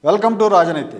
Welcome to రాజనీతి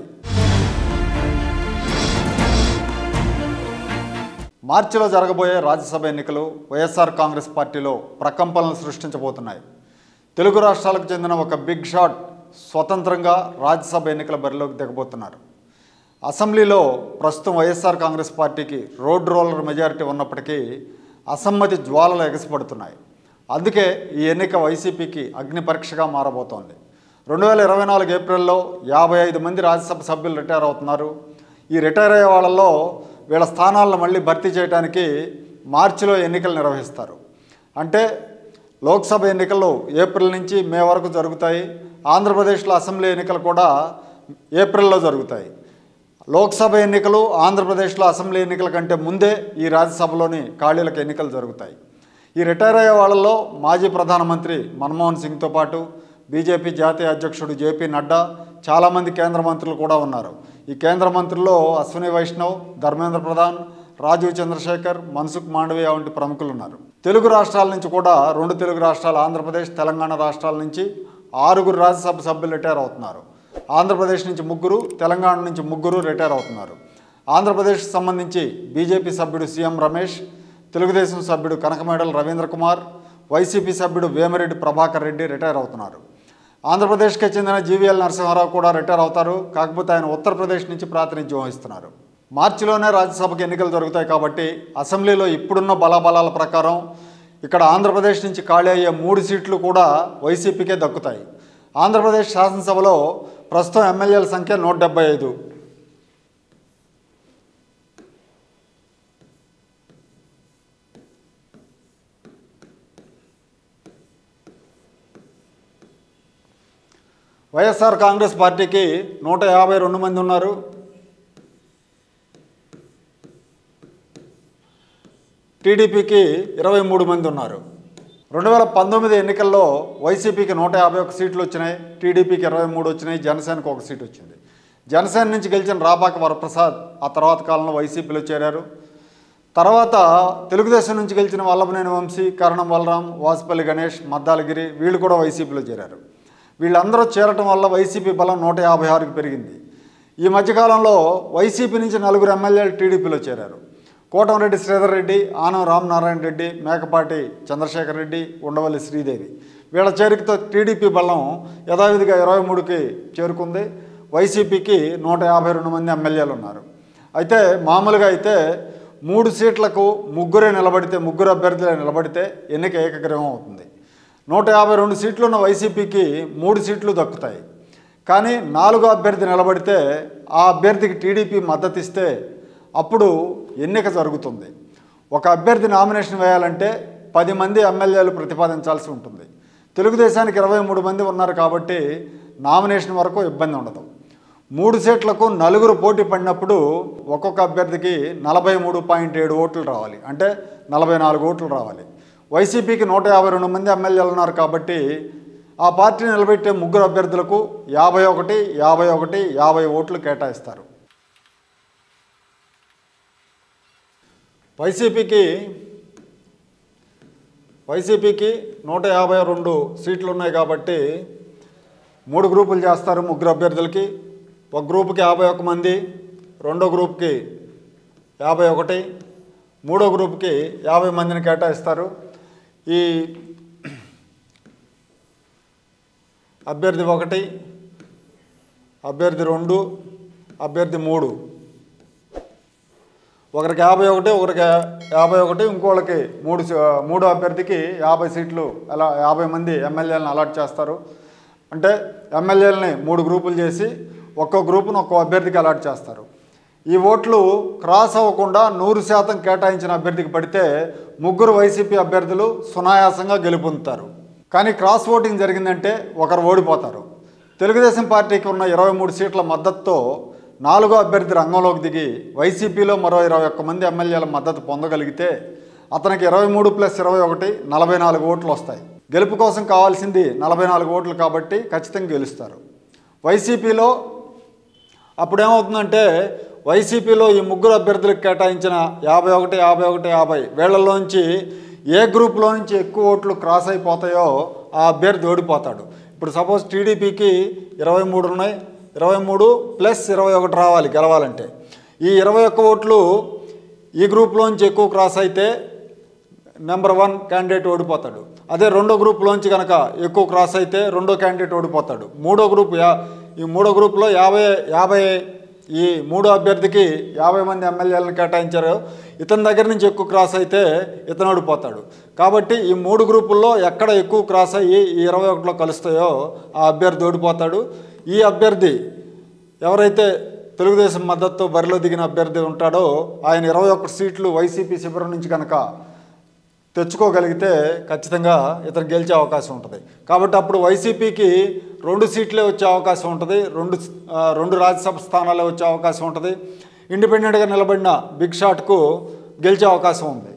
మార్చిలో జరగబోయే రాజ్యసభ ఎన్నికలు వైఎస్ఆర్ కాంగ్రెస్ పార్టీలో ప్రకంపనలు సృష్టించబోతున్నాయి తెలుగు రాష్ట్రాలకు చెందిన ఒక బిగ్ షాట్ స్వతంత్రంగా రాజ్యసభ ఎన్నికల బరిలోకి దిగబోతున్నారు అసెంబ్లీలో ప్రస్తుతం వైఎస్ఆర్ కాంగ్రెస్ పార్టీకి రోడ్ రోలర్ మెజారిటీ ఉన్నప్పటికీ అసమ్మతి జ్వాలలు ఎగసిపడుతున్నాయి అందుకే ఈ ఎన్నిక వైసీపీకి అగ్ని పరీక్షగా మారబోతోంది రెండు వేల ఇరవై నాలుగు ఏప్రిల్లో యాభై ఐదు మంది రాజ్యసభ సభ్యులు రిటైర్ అవుతున్నారు ఈ రిటైర్ అయ్యే వాళ్ళల్లో వీళ్ళ స్థానాలను మళ్ళీ భర్తీ చేయడానికి మార్చిలో ఎన్నికలు నిర్వహిస్తారు అంటే లోక్సభ ఎన్నికలు ఏప్రిల్ నుంచి మే వరకు జరుగుతాయి ఆంధ్రప్రదేశ్లో అసెంబ్లీ ఎన్నికలు కూడా ఏప్రిల్లో జరుగుతాయి లోక్సభ ఎన్నికలు ఆంధ్రప్రదేశ్లో అసెంబ్లీ ఎన్నికల కంటే ముందే ఈ రాజ్యసభలోని ఖాళీలకు ఎన్నికలు జరుగుతాయి ఈ రిటైర్ అయ్యే వాళ్ళలో మాజీ ప్రధానమంత్రి మన్మోహన్ సింగ్తో పాటు బీజేపీ జాతీయ అధ్యక్షుడు జేపీ నడ్డా చాలామంది కేంద్ర మంత్రులు కూడా ఉన్నారు ఈ కేంద్ర మంత్రుల్లో అశ్విని వైష్ణవ్ ధర్మేంద్ర ప్రధాన్ రాజీవ్ చంద్రశేఖర్ మన్సుఖ్ మాండవీయ వంటి ప్రముఖులు ఉన్నారు తెలుగు రాష్ట్రాల నుంచి కూడా రెండు తెలుగు రాష్ట్రాలు ఆంధ్రప్రదేశ్ తెలంగాణ రాష్ట్రాల నుంచి ఆరుగురు రాజ్యసభ సభ్యులు రిటైర్ అవుతున్నారు ఆంధ్రప్రదేశ్ నుంచి ముగ్గురు తెలంగాణ నుంచి ముగ్గురు రిటైర్ అవుతున్నారు ఆంధ్రప్రదేశ్కి సంబంధించి బీజేపీ సభ్యుడు సీఎం రమేష్ తెలుగుదేశం సభ్యుడు కనకమేడల రవీంద్ర కుమార్ వైసీపీ సభ్యుడు వేమిరెడ్డి ప్రభాకర్ రెడ్డి రిటైర్ అవుతున్నారు ఆంధ్రప్రదేశ్కి చెందిన జీవీఎల్ నరసింహారావు కూడా రిటైర్ అవుతారు కాకపోతే ఆయన ఉత్తరప్రదేశ్ నుంచి ప్రాతినిధ్యం వహిస్తున్నారు మార్చిలోనే రాజ్యసభకు ఎన్నికలు జరుగుతాయి కాబట్టి అసెంబ్లీలో ఇప్పుడున్న బలాబలాల ప్రకారం ఇక్కడ ఆంధ్రప్రదేశ్ నుంచి ఖాళీ అయ్యే మూడు సీట్లు కూడా వైసీపీకే దక్కుతాయి ఆంధ్రప్రదేశ్ శాసనసభలో ప్రస్తుతం ఎమ్మెల్యేల సంఖ్య నూట డెబ్బై ఐదు వైఎస్ఆర్ కాంగ్రెస్ పార్టీకి నూట యాభై రెండు మంది ఉన్నారు టీడీపీకి ఇరవై మూడు మంది ఉన్నారు రెండు వేల పంతొమ్మిది ఎన్నికల్లో వైసీపీకి నూట యాభై ఒక సీట్లు వచ్చినాయి టీడీపీకి ఇరవై మూడు వచ్చినాయి జనసేనకు ఒక సీట్ వచ్చింది జనసేన నుంచి గెలిచిన రాపాక వరప్రసాద్ ఆ తర్వాత కాలంలో వైసీపీలో చేరారు తర్వాత తెలుగుదేశం నుంచి గెలిచిన వల్లభనేని వంశీ కరణం బలరాం వాసుపల్లి గణేష్ మద్దాలగిరి వీళ్ళు కూడా వైసీపీలో చేరారు వీళ్ళందరూ చేరటం వల్ల వైసీపీ బలం నూట యాభై ఆరుకి పెరిగింది ఈ మధ్యకాలంలో వైసీపీ నుంచి నలుగురు ఎమ్మెల్యేలు టీడీపీలో చేరారు కోటంరెడ్డి శ్రీధర్ రెడ్డి ఆనం రామనారాయణ రెడ్డి మేకపాటి చంద్రశేఖర్ రెడ్డి ఉండవల్లి శ్రీదేవి వీళ్ళ చేరికతో టీడీపీ బలం యథావిధిగా ఇరవై మూడుకి చేరుకుంది వైసీపీకి నూట యాభై రెండు మంది ఎమ్మెల్యేలు ఉన్నారు అయితే మామూలుగా అయితే మూడు సీట్లకు ముగ్గురే నిలబడితే ముగ్గురు అభ్యర్థులే నిలబడితే ఎన్నిక ఏకగ్రీవం అవుతుంది నూట యాభై రెండు సీట్లు ఉన్న వైసీపీకి మూడు సీట్లు దక్కుతాయి కానీ నాలుగో అభ్యర్థి నిలబడితే ఆ అభ్యర్థికి టీడీపీ మద్దతు ఇస్తే అప్పుడు ఎన్నిక జరుగుతుంది ఒక అభ్యర్థి నామినేషన్ వేయాలంటే పది మంది ఎమ్మెల్యేలు ప్రతిపాదించాల్సి ఉంటుంది తెలుగుదేశానికి ఇరవై మూడు మంది ఉన్నారు కాబట్టి నామినేషన్ వరకు ఇబ్బంది ఉండదు మూడు సీట్లకు నలుగురు పోటీ పడినప్పుడు ఒక్కొక్క అభ్యర్థికి నలభై మూడు పాయింట్ ఏడు ఓట్లు రావాలి అంటే నలభై నాలుగు ఓట్లు రావాలి వైసీపీకి నూట యాభై రెండు మంది ఎమ్మెల్యేలు ఉన్నారు కాబట్టి ఆ పార్టీ నిలబెట్టే ముగ్గురు అభ్యర్థులకు యాభై ఒకటి యాభై ఒకటి యాభై ఓట్లు కేటాయిస్తారు వైసీపీకి వైసీపీకి నూట యాభై రెండు సీట్లు ఉన్నాయి కాబట్టి మూడు గ్రూపులు చేస్తారు ముగ్గురు అభ్యర్థులకి ఒక గ్రూప్కి యాభై ఒక మంది రెండో గ్రూప్కి యాభై ఒకటి మూడో గ్రూప్కి యాభై మందిని కేటాయిస్తారు ఈ అభ్యర్థి ఒకటి అభ్యర్థి రెండు అభ్యర్థి మూడు ఒకరికి యాభై ఒకటి ఒకరికి యాభై ఒకటి ఇంకోళ్ళకి మూడు సీ- మూడో అభ్యర్థికి యాభై సీట్లు అలా యాభై మంది ఎమ్మెల్యేలను అలాట్ చేస్తారు అంటే ఎమ్మెల్యేలని మూడు గ్రూపులు చేసి ఒక్కో గ్రూపును ఒక్కో అభ్యర్థికి అలాట్ చేస్తారు ఈ ఓట్లు క్రాస్ అవ్వకుండా నూరు శాతం కేటాయించిన అభ్యర్థికి పడితే ముగ్గురు వైసీపీ అభ్యర్థులు సునాయాసంగా గెలుపొందుతారు కానీ క్రాస్ ఓటింగ్ జరిగిందంటే ఒకరు ఓడిపోతారు తెలుగుదేశం పార్టీకి ఉన్న ఇరవై మూడు సీట్ల మద్దతుతో నాలుగో అభ్యర్థి రంగంలోకి దిగి వైసీపీలో మరో ఇరవై ఒక్క మంది ఎమ్మెల్యేల మద్దతు పొందగలిగితే అతనికి ఇరవై మూడు ప్లస్ ఇరవై ఒకటి నలభై నాలుగు ఓట్లు వస్తాయి గెలుపు కోసం కావాల్సింది నలభై నాలుగు ఓట్లు కాబట్టి ఖచ్చితంగా గెలుస్తారు వైసీపీలో అప్పుడేమవుతుందంటే వైసీపీలో ఈ ముగ్గురు అభ్యర్థులకు కేటాయించిన యాభై ఒకటి యాభై ఒకటి యాభై వీళ్ళలోంచి ఏ గ్రూప్లో నుంచి ఎక్కువ ఓట్లు క్రాస్ అయిపోతాయో ఆ అభ్యర్థి ఓడిపోతాడు ఇప్పుడు సపోజ్ టీడీపీకి ఇరవై మూడు ఉన్నాయి ఇరవై మూడు ప్లస్ ఇరవై ఒకటి రావాలి గెలవాలంటే ఈ ఇరవై ఒక్క ఓట్లు ఈ గ్రూప్లోంచి ఎక్కువ క్రాస్ అయితే నెంబర్ వన్ క్యాండిడేట్ ఓడిపోతాడు అదే రెండో గ్రూప్లోంచి కనుక ఎక్కువ క్రాస్ అయితే రెండో క్యాండిడేట్ ఓడిపోతాడు మూడో గ్రూప్ యా ఈ మూడో గ్రూప్లో యాభై యాభై ఈ మూడో అభ్యర్థికి యాభై మంది ఎమ్మెల్యేలను కేటాయించారు ఇతని దగ్గర నుంచి ఎక్కువ క్రాస్ అయితే ఇతను ఓడిపోతాడు కాబట్టి ఈ మూడు గ్రూపుల్లో ఎక్కడ ఎక్కువ క్రాస్ అయ్యి ఈ ఇరవై ఒకటిలో కలుస్తాయో ఆ అభ్యర్థి ఓడిపోతాడు ఈ అభ్యర్థి ఎవరైతే తెలుగుదేశం మద్దతుతో బరిలో దిగిన అభ్యర్థి ఉంటాడో ఆయన ఇరవై ఒక్క సీట్లు వైసీపీ శిబిరం నుంచి కనుక తెచ్చుకోగలిగితే ఖచ్చితంగా ఇతను గెలిచే అవకాశం ఉంటుంది కాబట్టి అప్పుడు వైసీపీకి రెండు సీట్లే వచ్చే అవకాశం ఉంటుంది రెండు ఆ, రెండు రాజ్యసభ స్థానాలే వచ్చే అవకాశం ఉంటుంది ఇండిపెండెంట్గా నిలబడిన బిగ్ షాట్కు గెలిచే అవకాశం ఉంది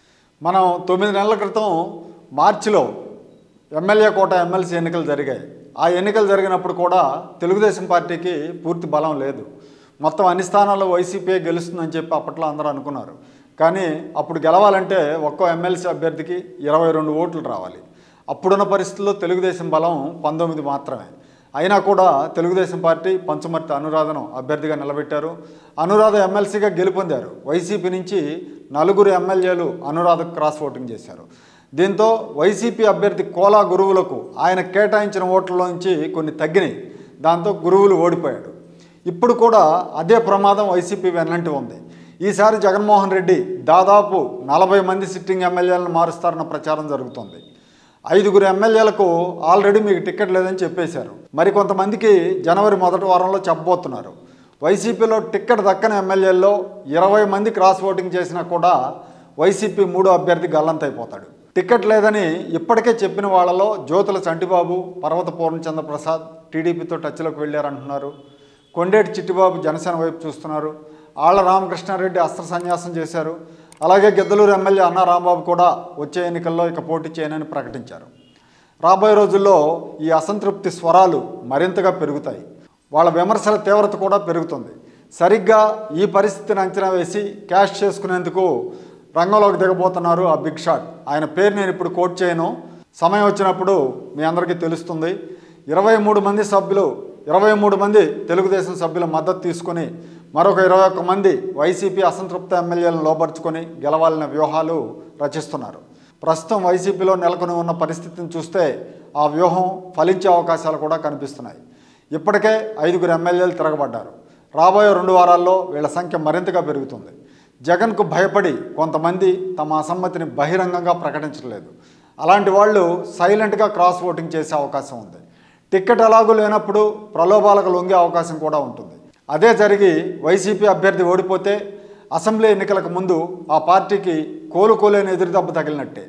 మనం తొమ్మిది నెలల క్రితం మార్చిలో ఎమ్మెల్యే కోట ఎమ్మెల్సీ ఎన్నికలు జరిగాయి ఆ ఎన్నికలు జరిగినప్పుడు కూడా తెలుగుదేశం పార్టీకి పూర్తి బలం లేదు మొత్తం అన్ని స్థానాల్లో వైసీపీ గెలుస్తుందని చెప్పి అప్పట్లో అందరూ అనుకున్నారు కానీ అప్పుడు గెలవాలంటే ఒక్కో ఎమ్మెల్సీ అభ్యర్థికి ఇరవై రెండు ఓట్లు రావాలి అప్పుడున్న పరిస్థితుల్లో తెలుగుదేశం బలం పంతొమ్మిది మాత్రమే అయినా కూడా తెలుగుదేశం పార్టీ పంచమర్తి అనురాధను అభ్యర్థిగా నిలబెట్టారు అనురాధ ఎమ్మెల్సీగా గెలుపొందారు వైసీపీ నుంచి నలుగురు ఎమ్మెల్యేలు అనురాధ క్రాస్ ఓటింగ్ చేశారు దీంతో వైసీపీ అభ్యర్థి కోలా గురువులకు ఆయన కేటాయించిన ఓట్లలోంచి కొన్ని తగ్గినాయి దాంతో గురువులు ఓడిపోయాడు ఇప్పుడు కూడా అదే ప్రమాదం వైసీపీ వెన్నంటి ఉంది ఈసారి జగన్మోహన్ రెడ్డి దాదాపు నలభై మంది సిట్టింగ్ ఎమ్మెల్యేలను మారుస్తారన్న ప్రచారం జరుగుతోంది ఐదుగురు ఎమ్మెల్యేలకు ఆల్రెడీ మీకు టికెట్ లేదని చెప్పేశారు మరి కొంతమందికి జనవరి మొదటి వారంలో చెప్పబోతున్నారు వైసీపీలో టికెట్ దక్కని ఎమ్మెల్యేల్లో ఇరవై మంది క్రాస్ ఓటింగ్ చేసినా కూడా వైసీపీ మూడో అభ్యర్థి గల్లంతైపోతాడు టికెట్ లేదని ఇప్పటికే చెప్పిన వాళ్ళలో జ్యోతుల చంటిబాబు పర్వత పూర్ణచంద్ర ప్రసాద్ టీడీపీతో టచ్లోకి వెళ్ళారంటున్నారు కొండేటి చిట్టిబాబు జనసేన వైపు చూస్తున్నారు ఆళ్ల రామకృష్ణారెడ్డి అస్త్ర సన్యాసం చేశారు అలాగే గిద్దలూరు ఎమ్మెల్యే అన్నా రాంబాబు కూడా వచ్చే ఎన్నికల్లో ఇక పోటీ చేయనని ప్రకటించారు రాబోయే రోజుల్లో ఈ అసంతృప్తి స్వరాలు మరింతగా పెరుగుతాయి వాళ్ళ విమర్శల తీవ్రత కూడా పెరుగుతుంది సరిగ్గా ఈ పరిస్థితిని అంచనా వేసి క్యాష్ చేసుకునేందుకు రంగంలోకి దిగబోతున్నారు ఆ బిగ్ షాట్ ఆయన పేరు నేను ఇప్పుడు కోట్ చేయను సమయం వచ్చినప్పుడు మీ అందరికీ తెలుస్తుంది ఇరవై మూడు మంది సభ్యులు ఇరవై మూడు మంది తెలుగుదేశం సభ్యుల మద్దతు తీసుకొని మరొక ఇరవై ఒక్క మంది వైసీపీ అసంతృప్త ఎమ్మెల్యేలను లోపరుచుకొని గెలవాలనే వ్యూహాలు రచిస్తున్నారు ప్రస్తుతం వైసీపీలో నెలకొని ఉన్న పరిస్థితిని చూస్తే ఆ వ్యూహం ఫలించే అవకాశాలు కూడా కనిపిస్తున్నాయి ఇప్పటికే ఐదుగురు ఎమ్మెల్యేలు తిరగబడ్డారు రాబోయే రెండు వారాల్లో వీళ్ళ సంఖ్య మరింతగా పెరుగుతుంది జగన్కు భయపడి కొంతమంది తమ అసమ్మతిని బహిరంగంగా ప్రకటించలేదు అలాంటి వాళ్ళు సైలెంట్గా క్రాస్ ఓటింగ్ చేసే అవకాశం ఉంది టిక్కెట్ ఎలాగూ లేనప్పుడు ప్రలోభాలకు లొంగే అవకాశం కూడా ఉంటుంది అదే జరిగి వైసీపీ అభ్యర్థి ఓడిపోతే అసెంబ్లీ ఎన్నికలకు ముందు ఆ పార్టీకి కోలుకోలేని ఎదురుదెబ్బ తగిలినట్టే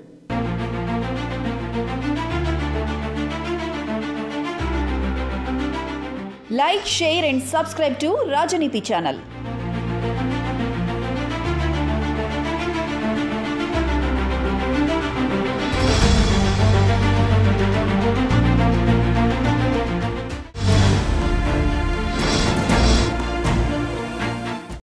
Like, share, and subscribe to Rajaniti channel.